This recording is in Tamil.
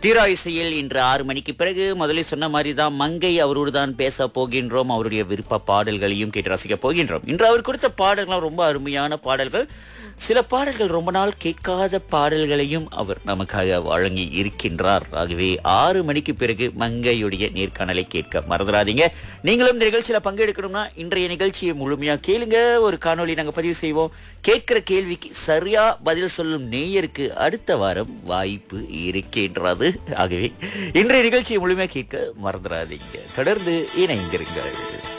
தீரா இசையில் இன்று ஆறு மணிக்கு பிறகு முதலில் சொன்ன மாதிரி தான் மங்கை அவரோடு தான் பேச போகின்றோம் அவருடைய விருப்ப பாடல்களையும் கேட்டு ரசிக்க போகின்றோம் இன்று அவர் கொடுத்த பாடல்கள் ரொம்ப அருமையான பாடல்கள் சில பாடல்கள் ரொம்ப நாள் கேட்காத பாடல்களையும் அவர் நமக்காக வழங்கி இருக்கின்றார் ஆகவே ஆறு மணிக்கு பிறகு மங்கையுடைய நேர்காணலை கேட்க மறந்துடாதீங்க நீங்களும் இந்த நிகழ்ச்சியில பங்கெடுக்கணும்னா இன்றைய நிகழ்ச்சியை முழுமையா கேளுங்க ஒரு காணொளி நாங்க பதிவு செய்வோம் கேட்கிற கேள்விக்கு சரியா பதில் சொல்லும் நேயருக்கு அடுத்த வாரம் வாய்ப்பு இருக்கின்றது ஆகவே இன்றைய நிகழ்ச்சியை முழுமையா கேட்க மறந்துடாதீங்க தொடர்ந்து இணைந்திருங்கள்